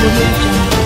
Audio Jungle.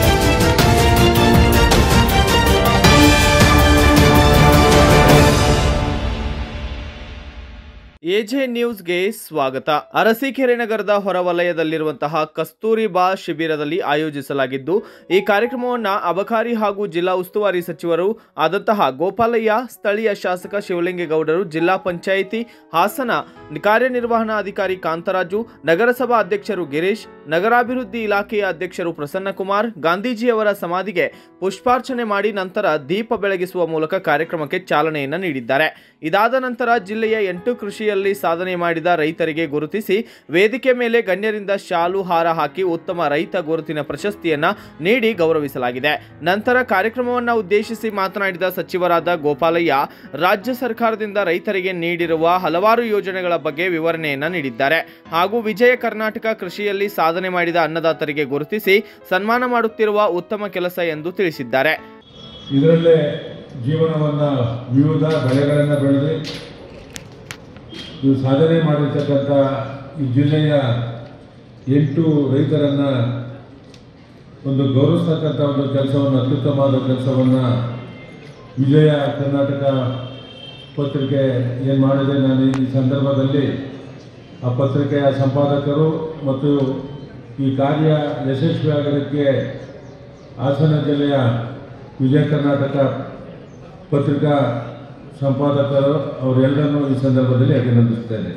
AJ ನ್ಯೂಸ್ಗೆ ಸ್ವಾಗತ ಅರಸೀಕೆರೆ ನಗರದ ಹೊರವಲಯದಲ್ಲಿರುವಂತಹ ಕಸ್ತೂರಿಬಾ ಶಿಬಿರದಲ್ಲಿ ಆಯೋಜಿಸಲಾಗಿದ್ದು ಈ ಕಾರ್ಯಕ್ರಮವನ್ನು ಅಬಕಾರಿ ಹಾಗೂ ಜಿಲ್ಲಾ ಉಸ್ತುವಾರಿ ಸಚಿವರು ಆದಂತಹ ಗೋಪಾಲಯ್ಯ ಸ್ಥಳೀಯ ಶಾಸಕ ಶಿವಲಿಂಗೇಗೌಡರು ಜಿಲ್ಲಾ ಪಂಚಾಯಿತಿ ಹಾಸನ ಕಾರ್ಯನಿರ್ವಹಣಾಧಿಕಾರಿ ಕಾಂತರಾಜು ನಗರಸಭಾ ಅಧ್ಯಕ್ಷರು ಗಿರೀಶ್ ನಗರಾಭಿವೃದ್ಧಿ ಇಲಾಖೆಯ ಅಧ್ಯಕ್ಷರು ಪ್ರಸನ್ನಕುಮಾರ್ ಗಾಂಧೀಜಿಯವರ ಸಮಾಧಿಗೆ ಪುಷ್ಪಾರ್ಚನೆ ಮಾಡಿ ನಂತರ ದೀಪ ಬೆಳಗಿಸುವ ಮೂಲಕ ಕಾರ್ಯಕ್ರಮಕ್ಕೆ ಚಾಲನೆಯನ್ನ ನೀಡಿದ್ದಾರೆ ಇದಾದ ನಂತರ ಜಿಲ್ಲೆಯ ಎಂಟು ಕೃಷಿಯಲ್ಲಿ ಸಾಧನೆ ಮಾಡಿದ ರೈತರಿಗೆ ಗುರುತಿಸಿ ವೇದಿಕೆ ಮೇಲೆ ಗಣ್ಯರಿಂದ ಶಾಲು ಹಾರ ಹಾಕಿ ಉತ್ತಮ ರೈತ ಗುರುತಿನ ಪ್ರಶಸ್ತಿಯನ್ನ ನೀಡಿ ಗೌರವಿಸಲಾಗಿದೆ ನಂತರ ಕಾರ್ಯಕ್ರಮವನ್ನು ಉದ್ದೇಶಿಸಿ ಮಾತನಾಡಿದ ಸಚಿವರಾದ ಗೋಪಾಲಯ್ಯ ರಾಜ್ಯ ಸರ್ಕಾರದಿಂದ ರೈತರಿಗೆ ನೀಡಿರುವ ಹಲವಾರು ಯೋಜನೆಗಳ ಬಗ್ಗೆ ವಿವರಣೆಯನ್ನ ನೀಡಿದ್ದಾರೆ ಹಾಗೂ ವಿಜಯ ಕರ್ನಾಟಕ ಕೃಷಿಯಲ್ಲಿ ಸಾಧನೆ ಮಾಡಿದ ಅನ್ನದಾತರಿಗೆ ಗುರುತಿಸಿ ಸನ್ಮಾನ ಮಾಡುತ್ತಿರುವ ಉತ್ತಮ ಕೆಲಸ ಎಂದು ತಿಳಿಸಿದ್ದಾರೆ ಇದರಲ್ಲೇ ಜೀವನವನ್ನು ವಿವಿಧ ಬೆಳೆಗಳನ್ನು ಬೆಳೆದು ಇದು ಸಾಧನೆ ಮಾಡಿರ್ತಕ್ಕಂಥ ಈ ಜಿಲ್ಲೆಯ ಎಂಟು ರೈತರನ್ನು ಒಂದು ಗೌರವಿಸ್ತಕ್ಕಂಥ ಒಂದು ಕೆಲಸವನ್ನು ಅತ್ಯುತ್ತಮವಾದ ಕೆಲಸವನ್ನು ವಿಜಯ ಕರ್ನಾಟಕ ಪತ್ರಿಕೆ ಏನು ಮಾಡಿದೆ ನಾನು ಈ ಸಂದರ್ಭದಲ್ಲಿ ಆ ಪತ್ರಿಕೆಯ ಸಂಪಾದಕರು ಮತ್ತು ಈ ಕಾರ್ಯ ಯಶಸ್ವಿಯಾಗೋದಕ್ಕೆ ಹಾಸನ ಜಿಲ್ಲೆಯ ವಿಜಯ ಕರ್ನಾಟಕ ಪತ್ರಿಕಾ ಸಂಪಾದಕರು ಅವರೆಲ್ಲರನ್ನೂ ಈ ಸಂದರ್ಭದಲ್ಲಿ ಅಭಿನಂದಿಸ್ತೇನೆ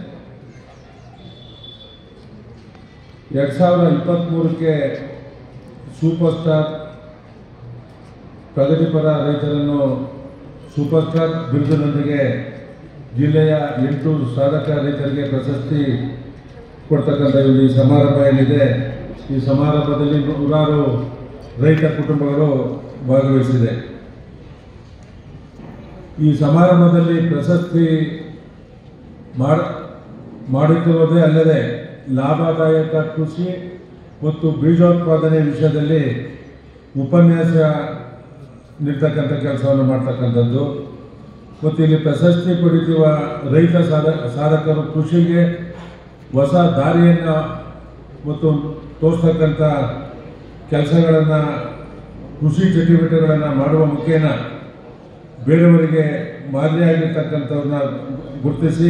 ಎರಡು ಸಾವಿರದ ಇಪ್ಪತ್ತ್ಮೂರಕ್ಕೆ ಸೂಪರ್ ಸ್ಟಾರ್ ಪ್ರಗತಿಪರ ರೈತರನ್ನು ಸೂಪರ್ ಸ್ಟಾರ್ ಬಿರುದಿನೊಂದಿಗೆ ಜಿಲ್ಲೆಯ ಎಂಟು ಸಾಧಕ ರೈತರಿಗೆ ಪ್ರಶಸ್ತಿ ಕೊಡ್ತಕ್ಕಂಥ ಒಂದು ಈ ಸಮಾರಂಭ ಏನಿದೆ ಈ ಸಮಾರಂಭದಲ್ಲಿ ನೂರಾರು ರೈತ ಕುಟುಂಬಗಳು ಭಾಗವಹಿಸಿದೆ ಈ ಸಮಾರಂಭದಲ್ಲಿ ಪ್ರಶಸ್ತಿ ಮಾಡ ಮಾಡುತ್ತಿರುವುದೇ ಅಲ್ಲದೆ ಲಾಭದಾಯಕ ಕೃಷಿ ಮತ್ತು ಬೀಜೋತ್ಪಾದನೆ ವಿಷಯದಲ್ಲಿ ಉಪನ್ಯಾಸ ನೀಡ್ತಕ್ಕಂಥ ಕೆಲಸವನ್ನು ಮಾಡ್ತಕ್ಕಂಥದ್ದು ಮತ್ತು ಇಲ್ಲಿ ಪ್ರಶಸ್ತಿ ಪಡೆಯುವ ರೈತ ಸಾಧ ಸಾಧಕರು ಕೃಷಿಗೆ ಹೊಸ ದಾರಿಯನ್ನು ಮತ್ತು ತೋರಿಸ್ತಕ್ಕಂಥ ಕೆಲಸಗಳನ್ನು ಕೃಷಿ ಚಟುವಟಿಕೆಗಳನ್ನು ಮಾಡುವ ಮುಖೇನ ಬೇರೆಯವರಿಗೆ ಮಾದರಿಯಾಗಿರ್ತಕ್ಕಂಥವ್ರನ್ನ ಗುರುತಿಸಿ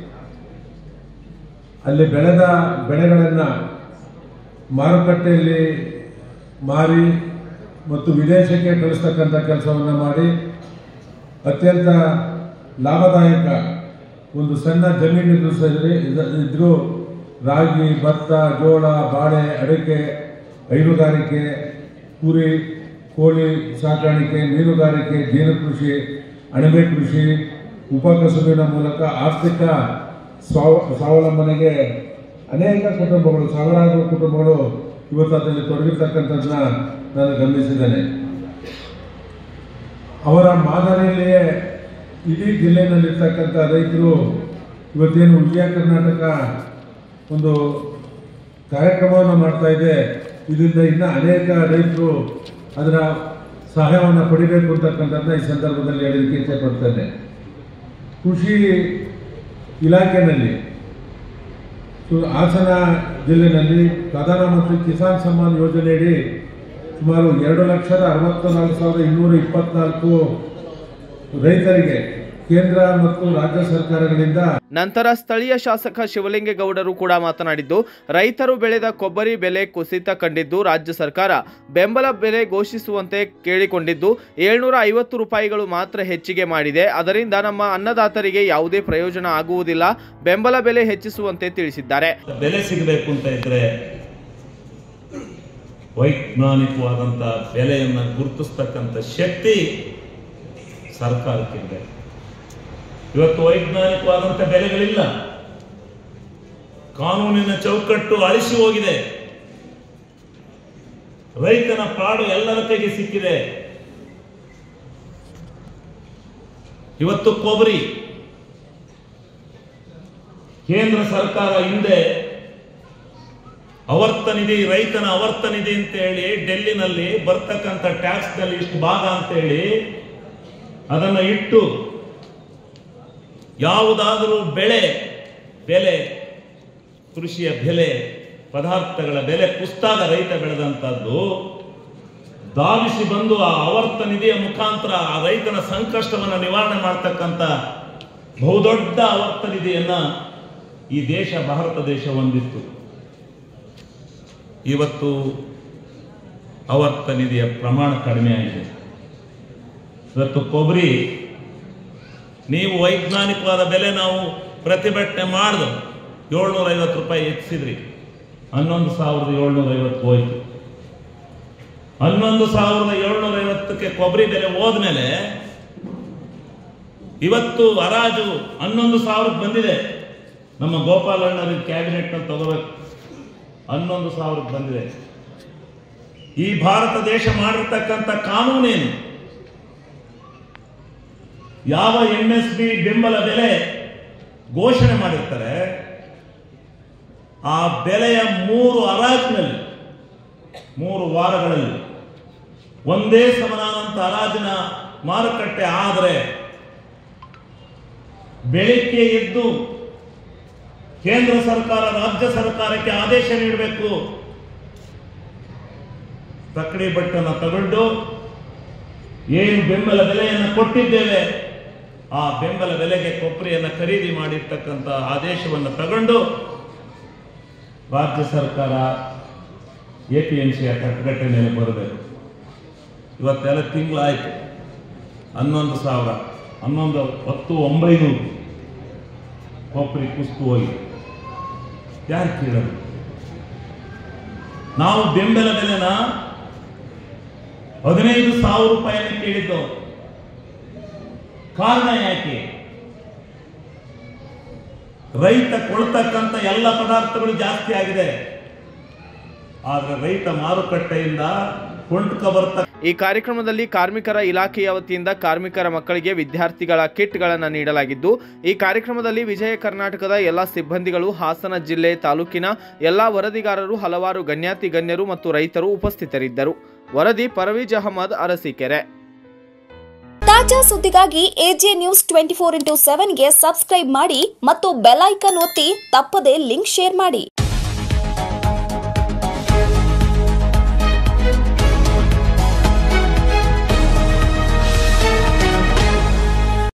ಅಲ್ಲಿ ಬೆಳೆದ ಬೆಳೆಗಳನ್ನು ಮಾರುಕಟ್ಟೆಯಲ್ಲಿ ಮಾರಿ ಮತ್ತು ವಿದೇಶಕ್ಕೆ ಕಳಿಸ್ತಕ್ಕಂಥ ಕೆಲಸವನ್ನು ಮಾಡಿ ಅತ್ಯಂತ ಲಾಭದಾಯಕ ಒಂದು ಸಣ್ಣ ಜಮೀನು ಇದ್ರೂ ಸರಿ ಇದ- ಇದ್ರೂ ರಾಗಿ ಭತ್ತ ಜೋಳ ಬಾಳೆ ಅಡಿಕೆ ಹೈನುಗಾರಿಕೆ ಕುರಿ ಕೋಳಿ ಸಾಕಾಣಿಕೆ ಮೀನುಗಾರಿಕೆ ಜೇನು ಕೃಷಿ ಅಣಬೆ ಕೃಷಿ ಉಪಕಸುಬಿನ ಮೂಲಕ ಆರ್ಥಿಕ ಸ್ವಾವ ಸ್ವಾವಲಂಬನೆಗೆ ಅನೇಕ ಕುಟುಂಬಗಳು ಸಾವಿರಾರು ಕುಟುಂಬಗಳು ಇವತ್ತು ಅದರಲ್ಲಿ ತೊಡಗಿರ್ತಕ್ಕಂಥದ್ದನ್ನ ನಾನು ಗಮನಿಸಿದ್ದೇನೆ ಅವರ ಮಾದರಿಯಲ್ಲಿಯೇ ಇಡೀ ಜಿಲ್ಲೆಯಲ್ಲಿರ್ತಕ್ಕಂಥ ರೈತರು ಇವತ್ತೇನು ವಿಜಯ ಕರ್ನಾಟಕ ಒಂದು ಕಾರ್ಯಕ್ರಮವನ್ನು ಮಾಡ್ತಾ ಇದೆ ಇದರಿಂದ ಇನ್ನು ಅನೇಕ ರೈತರು ಅದರ ಸಹಾಯವನ್ನು ಪಡಿಬೇಕು ಅಂತಕ್ಕಂಥದ್ದನ್ನ ಈ ಸಂದರ್ಭದಲ್ಲಿ ಹೇಳಲಿಕ್ಕೆ ಇಚ್ಛೆಪಡ್ತೇನೆ ಕೃಷಿ ಇಲಾಖೆಯಲ್ಲಿ ಸು- ಹಾಸನ ಜಿಲ್ಲೆಯಲ್ಲಿ ಪ್ರಧಾನಮಂತ್ರಿ ಕಿಸಾನ್ ಸಮ್ಮಾನ್ ಯೋಜನೆಯಡಿ ಸುಮಾರು ಎರಡು ಲಕ್ಷದ ಅರವತ್ತ ನಾಲ್ಕು ಸಾವಿರದ ಇನ್ನೂರ ಇಪ್ಪತ್ನಾಲ್ಕು ರೈತರಿಗೆ ಕೇಂದ್ರ ಮತ್ತು ರಾಜ್ಯ ಸರ್ಕಾರಗಳಿಂದ ನಂತರ ಸ್ಥಳೀಯ ಶಾಸಕ ಶಿವಲಿಂಗೇಗೌಡರು ಕೂಡ ಮಾತನಾಡಿದ್ದು ರೈತರು ಬೆಳೆದ ಕೊಬ್ಬರಿ ಬೆಲೆ ಕುಸಿತ ಕಂಡಿದ್ದು ರಾಜ್ಯ ಸರ್ಕಾರ ಬೆಂಬಲ ಬೆಲೆ ಘೋಷಿಸುವಂತೆ ಕೇಳಿಕೊಂಡಿದ್ದು ಏಳ್ನೂರ ಐವತ್ತು ರೂಪಾಯಿಗಳು ಮಾತ್ರ ಹೆಚ್ಚಿಗೆ ಮಾಡಿದೆ ಅದರಿಂದ ನಮ್ಮ ಅನ್ನದಾತರಿಗೆ ಯಾವುದೇ ಪ್ರಯೋಜನ ಆಗುವುದಿಲ್ಲ ಬೆಂಬಲ ಬೆಲೆ ಹೆಚ್ಚಿಸುವಂತೆ ತಿಳಿಸಿದ್ದಾರೆ ಬೆಲೆ ಸಿಗಬೇಕು ಅಂತ ಇದ್ರೆ ವೈಜ್ಞಾನಿಕವಾದಂಥ ಬೆಲೆಯನ್ನು ಗುರುತಿಸ್ತಕ್ಕಂಥ ಶಕ್ತಿ ಸರ್ಕಾರಕ್ಕಿದೆ ಇವತ್ತು ವೈಜ್ಞಾನಿಕವಾದಂಥ ಬೆಲೆಗಳಿಲ್ಲ ಕಾನೂನಿನ ಚೌಕಟ್ಟು ಅಳಿಸಿ ಹೋಗಿದೆ ರೈತನ ಪಾಡು ಎಲ್ಲರ ಕೈಗೆ ಸಿಕ್ಕಿದೆ ಇವತ್ತು ಕೊಬ್ಬರಿ ಕೇಂದ್ರ ಸರ್ಕಾರ ಹಿಂದೆ ಅವರ್ತ ನಿಧಿ ರೈತನ ಅವರ್ತ ನಿಧಿ ಅಂತ ಹೇಳಿ ಡೆಲ್ಲಿನಲ್ಲಿ ಬರ್ತಕ್ಕಂಥ ಟ್ಯಾಕ್ಸ್ ನಲ್ಲಿ ಇಷ್ಟು ಭಾಗ ಅಂತ ಹೇಳಿ ಅದನ್ನು ಇಟ್ಟು ಯಾವುದಾದರೂ ಬೆಳೆ ಬೆಲೆ ಕೃಷಿಯ ಬೆಲೆ ಪದಾರ್ಥಗಳ ಬೆಲೆ ಕುಸ್ತಾಗ ರೈತ ಬೆಳೆದಂಥದ್ದು ಧಾವಿಸಿ ಬಂದು ಆ ಆವರ್ತ ನಿಧಿಯ ಮುಖಾಂತರ ಆ ರೈತನ ಸಂಕಷ್ಟವನ್ನು ನಿವಾರಣೆ ಮಾಡ್ತಕ್ಕಂಥ ಬಹುದೊಡ್ಡ ಆವರ್ತ ನಿಧಿಯನ್ನ ಈ ದೇಶ ಭಾರತ ದೇಶ ಹೊಂದಿತ್ತು ಇವತ್ತು ಆವರ್ತ ನಿಧಿಯ ಪ್ರಮಾಣ ಕಡಿಮೆ ಆಗಿದೆ ಇವತ್ತು ಕೊಬ್ಬರಿ ನೀವು ವೈಜ್ಞಾನಿಕವಾದ ಬೆಲೆ ನಾವು ಪ್ರತಿಭಟನೆ ಮಾಡಿದು ಏಳ್ನೂರ ಐವತ್ತು ರೂಪಾಯಿ ಹೆಚ್ಚಿಸಿದ್ರಿ ಹನ್ನೊಂದು ಸಾವಿರದ ಏಳ್ನೂರ ಐವತ್ತು ಹೋಯ್ತು ಹನ್ನೊಂದು ಸಾವಿರದ ಏಳ್ನೂರ ಐವತ್ತಕ್ಕೆ ಕೊಬ್ಬರಿ ಬೆಲೆ ಹೋದ್ಮೇಲೆ ಇವತ್ತು ಹರಾಜು ಹನ್ನೊಂದು ಸಾವಿರಕ್ಕೆ ಬಂದಿದೆ ನಮ್ಮ ಗೋಪಾಲಣ್ಣರ ಕ್ಯಾಬಿನೆಟ್ನಲ್ಲಿ ತಗೋಬೇಕು ಹನ್ನೊಂದು ಸಾವಿರಕ್ಕೆ ಬಂದಿದೆ ಈ ಭಾರತ ದೇಶ ಮಾಡಿರ್ತಕ್ಕಂಥ ಕಾನೂನೇನು ಯಾವ ಎಂ ಎಸ್ ಬಿ ಬೆಂಬಲ ಬೆಲೆ ಘೋಷಣೆ ಮಾಡಿರ್ತಾರೆ ಆ ಬೆಲೆಯ ಮೂರು ಹರಾಜಿನಲ್ಲಿ ಮೂರು ವಾರಗಳಲ್ಲಿ ಒಂದೇ ಸಮನಾದಂಥ ಹರಾಜಿನ ಮಾರುಕಟ್ಟೆ ಆದರೆ ಬೆಳಿಗ್ಗೆ ಎದ್ದು ಕೇಂದ್ರ ಸರ್ಕಾರ ರಾಜ್ಯ ಸರ್ಕಾರಕ್ಕೆ ಆದೇಶ ನೀಡಬೇಕು ತಕ್ಕಡಿ ಬಟ್ಟನ್ನು ತಗೊಂಡು ಏನು ಬೆಂಬಲ ಬೆಲೆಯನ್ನು ಕೊಟ್ಟಿದ್ದೇವೆ ಆ ಬೆಂಬಲ ಬೆಲೆಗೆ ಕೊಬ್ಬರಿಯನ್ನು ಖರೀದಿ ಮಾಡಿರ್ತಕ್ಕಂಥ ಆದೇಶವನ್ನು ತಗೊಂಡು ರಾಜ್ಯ ಸರ್ಕಾರ ಎ ಪಿ ಎಂ ಸಿಯ ಕಟ್ಟಗಟ್ಟೆ ಮೇಲೆ ಬರಬೇಕು ಇವತ್ತೆಲ್ಲ ತಿಂಗಳಾಯ್ತು ಹನ್ನೊಂದು ಸಾವಿರ ಹನ್ನೊಂದು ಹತ್ತು ಒಂಬೈನೂರು ಕೊಬ್ಬರಿ ಕುಸ್ತು ಹೋಗಿ ಯಾರು ಕೇಳೋದು ನಾವು ಬೆಂಬಲ ಬೆಲೆನ ಹದಿನೈದು ಸಾವಿರ ರೂಪಾಯಿಯನ್ನು ಕೇಳಿದ್ದು ಕಾರಣ ಯಾಕೆ ರೈತ ಕೊಳ್ತಕ್ಕಂಥ ಎಲ್ಲ ಪದಾರ್ಥಗಳು ಜಾಸ್ತಿ ಆಗಿದೆ ಆದ್ರೆ ರೈತ ಮಾರುಕಟ್ಟೆಯಿಂದ ಕೊಂಡ್ಕ ಬರ್ತ ಈ ಕಾರ್ಯಕ್ರಮದಲ್ಲಿ ಕಾರ್ಮಿಕರ ಇಲಾಖೆಯ ವತಿಯಿಂದ ಕಾರ್ಮಿಕರ ಮಕ್ಕಳಿಗೆ ವಿದ್ಯಾರ್ಥಿಗಳ ಕಿಟ್ಗಳನ್ನು ನೀಡಲಾಗಿದ್ದು ಈ ಕಾರ್ಯಕ್ರಮದಲ್ಲಿ ವಿಜಯ ಕರ್ನಾಟಕದ ಎಲ್ಲ ಸಿಬ್ಬಂದಿಗಳು ಹಾಸನ ಜಿಲ್ಲೆ ತಾಲೂಕಿನ ಎಲ್ಲ ವರದಿಗಾರರು ಹಲವಾರು ಗಣ್ಯಾತಿ ಗಣ್ಯರು ಮತ್ತು ರೈತರು ಉಪಸ್ಥಿತರಿದ್ದರು ವರದಿ ಪರವೀಜ್ ಅಹಮದ್ ಅರಸೀಕೆರೆ ತಾಜಾ ಸುದ್ದಿಗಾಗಿ AJ news twenty four into ಸೆವೆನ್ಗೆ ಸಬ್ಸ್ಕ್ರೈಬ್ ಮಾಡಿ ಮತ್ತು ಬೆಲ್ ಐಕನ್ ಒತ್ತಿ ತಪ್ಪದೇ ಲಿಂಕ್ ಶೇರ್ ಮಾಡಿ